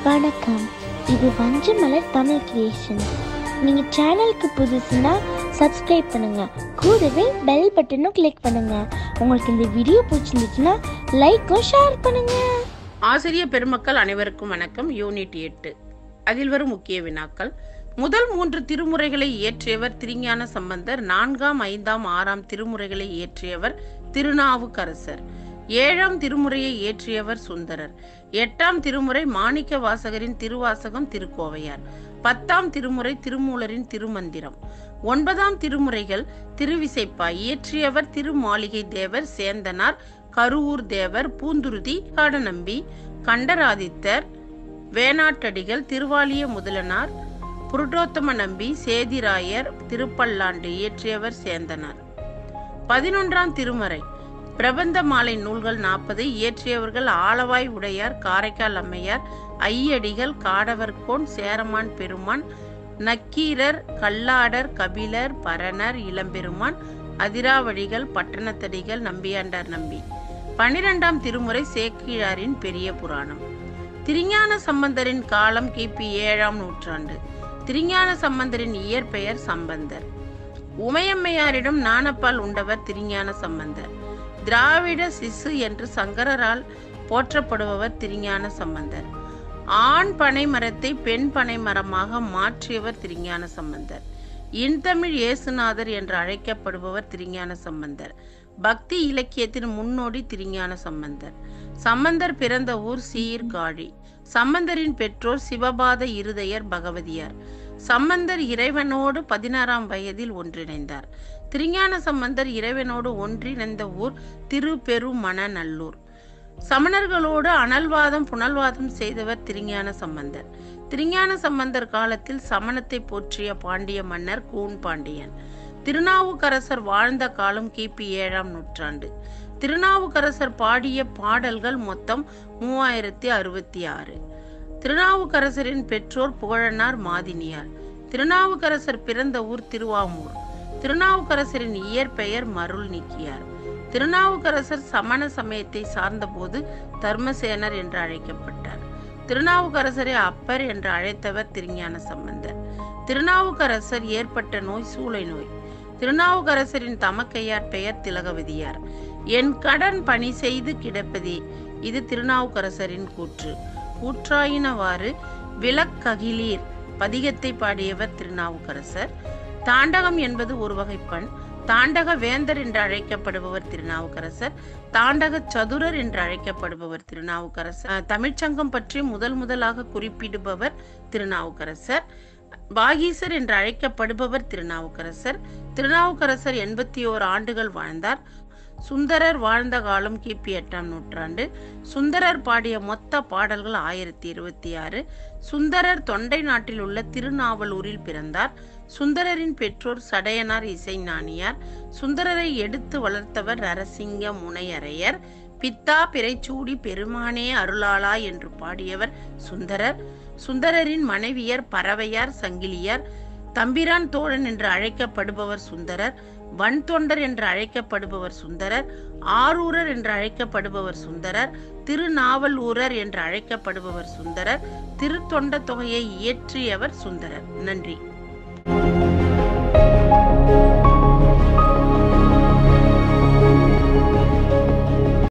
வணக்கம் இது வஞ்சமலர் தமிழ் கிரியேஷன் நீங்கள் சேனலுக்கு புதுசுன்னா சப்ஸ்கிரைப் பண்ணுங்க கூடவே பெல் பட்டனும் கிளிக் பண்ணுங்க உங்களுக்கு இந்த வீடியோ பிடிச்சிருந்துச்சுன்னா லைக்கும் ஷேர் பண்ணுங்க ஆசிரிய பெருமக்கள் அனைவருக்கும் வணக்கம் யூனிட் எட்டு அதில் வரும் முக்கிய வினாக்கள் முதல் மூன்று திருமுறைகளை இயற்றியவர் திருஞான சம்பந்தர் நான்காம் ஐந்தாம் ஆறாம் திருமுறைகளை இயற்றியவர் திருநாவுக்கரசர் ஏழாம் திருமுறையை இயற்றியவர் சுந்தரர் எட்டாம் திருமுறை மாணிக்க வாசகரின் திருவாசகம் திருக்கோவையார் பத்தாம் திருமுறை திருமூலரின் திருமந்திரம் ஒன்பதாம் திருமுறைகள் திருவிசைப்பா இயற்றியவர் திருமாளிகை தேவர் சேந்தனார் கருவூர் தேவர் பூந்துருதி காடநம்பி கண்டராதித்தர் வேணாட்டடிகள் திருவாலிய முதலனார் புருடோத்தம நம்பி சேதிராயர் திருப்பல்லாண்டு இயற்றியவர் சேந்தனார் பதினொன்றாம் திருமறை பிரபந்த மாலை நூல்கள் நாற்பது இயற்றியவர்கள் ஆளவாய் உடையார் காரைக்கால் அம்மையார் ஐயடிகள் காடவர்கோன் சேரமான் பெருமான் நக்கீரர் கல்லாடர் கபிலர் பரணர் இளம்பெருமான் அதிராவடிகள் பட்டணத்தடிகள் நம்பியாண்டார் நம்பி பனிரெண்டாம் திருமுறை சேக்கிழாரின் பெரிய புராணம் திருஞான சம்பந்தரின் காலம் கிபி ஏழாம் நூற்றாண்டு திருஞான சம்பந்தரின் இயற்பெயர் சம்பந்தர் உமையம்மையாரிடம் நாணப்பால் உண்டவர் திருஞான சம்பந்தர் திராவிட சிசு என்று சங்கரரால் போற்றப்படுபவர் திருஞான சம்பந்தர் ஆண் பனை மரத்தை பெண் பனை மரமாக மாற்றியவர் திருஞான சம்பந்தர் இன்தமிழ் இயேசுநாதர் என்று அழைக்கப்படுபவர் திருஞான சம்பந்தர் பக்தி இலக்கியத்தின் முன்னோடி திருஞான சம்பந்தர் சம்பந்தர் பிறந்த ஊர் சீர்காழி சம்பந்தரின் பெற்றோர் சிவபாத இருதயர் பகவதியார் சம்பந்தர் இறைவனோடு பதினாறாம் வயதில் ஒன்றிணைந்தார் திருஞான சம்பந்தர் இறைவனோடு ஒன்றிணைந்த ஊர் திருப்பெருமணநல்லூர் சமணர்களோடு அனல்வாதம் புனல்வாதம் செய்தவர் திருஞான சம்பந்தர் திருஞான சம்பந்தர் காலத்தில் சமணத்தை போற்றிய பாண்டிய மன்னர் கூன் பாண்டியன் திருநாவுக்கரசர் வாழ்ந்த காலம் கிபி ஏழாம் நூற்றாண்டு திருநாவுக்கரசர் பாடிய பாடல்கள் மொத்தம் மூவாயிரத்தி அறுபத்தி ஆறு திருநாவுக்கரசரின் பெற்றோர் புகழனார் மாதினியார் திருநாவுக்கரசர் பிறந்த ஊர் திருவாமூர் திருநாவுக்கரசரின் இயற்பெயர் மருள் நீக்கியார் திருநாவுக்கரசர் சமண சமயத்தை சார்ந்தபோது தர்மசேனர் என்று அழைக்கப்பட்டார் திருநாவுக்கரசரை அப்பர் என்று அழைத்தவர் திருஞான சம்பந்தர் திருநாவுக்கரசர் ஏற்பட்ட நோய் சூளை நோய் திருநாவுக்கரசரின் தமக்கையார் பெயர் திலகவதியார் என் கடன் பணி செய்து கிடப்பதே இது திருநாவுக்கரசரின் கூற்று கூற்றாயினவாறு விளக்ககிலீர் பதிகத்தை பாடியவர் திருநாவுக்கரசர் தாண்டகம் என்பது ஒரு வகை பண் தாண்டக வேந்தர் என்று அழைக்கப்படுபவர் திருநாவுக்கரசர் தாண்டக சதுரர் என்று அழைக்கப்படுபவர் திருநாவுக்கரசர் தமிழ்ச்சங்கம் பற்றி முதல் முதலாக குறிப்பிடுபவர் திருநாவுக்கரசர் பாகீசர் என்று அழைக்கப்படுபவர் திருநாவுக்கரசர் திருநாவுக்கரசர் எண்பத்தி ஓர் ஆண்டுகள் வாழ்ந்தார் சுந்தரர் வாழ்ந்த காலம் கிபி எட்டாம் நூற்றாண்டு சுந்தரர் பாடிய மொத்த பாடல்கள் ஆயிரத்தி இருபத்தி ஆறு சுந்தரர் தொண்டை நாட்டில் உள்ள திருநாவலூரில் பிறந்தார் சுந்தரரின் பெற்றோர் சடையனார் இசைஞானியார் சுந்தரரை எடுத்து வளர்த்தவர் நரசிங்க முனையரையர் பித்தா பிறைச்சூடி பெருமானே அருளாளா என்று பாடியவர் சுந்தரர் சுந்தரரின் மனைவியர் பறவையார் சங்கிலியார் தம்பிரான் தோழன் என்று அழைக்கப்படுபவர் சுந்தரர் வன் தொண்டர் என்று அழைக்கப்படுபவர் சுந்தரர் ஆரூரர் என்று அழைக்கப்படுபவர் சுந்தரர் திருநாவலூரர் என்று அழைக்கப்படுபவர் சுந்தரர் திருத்தொண்ட தொகையை இயற்றியவர் சுந்தரர் நன்றி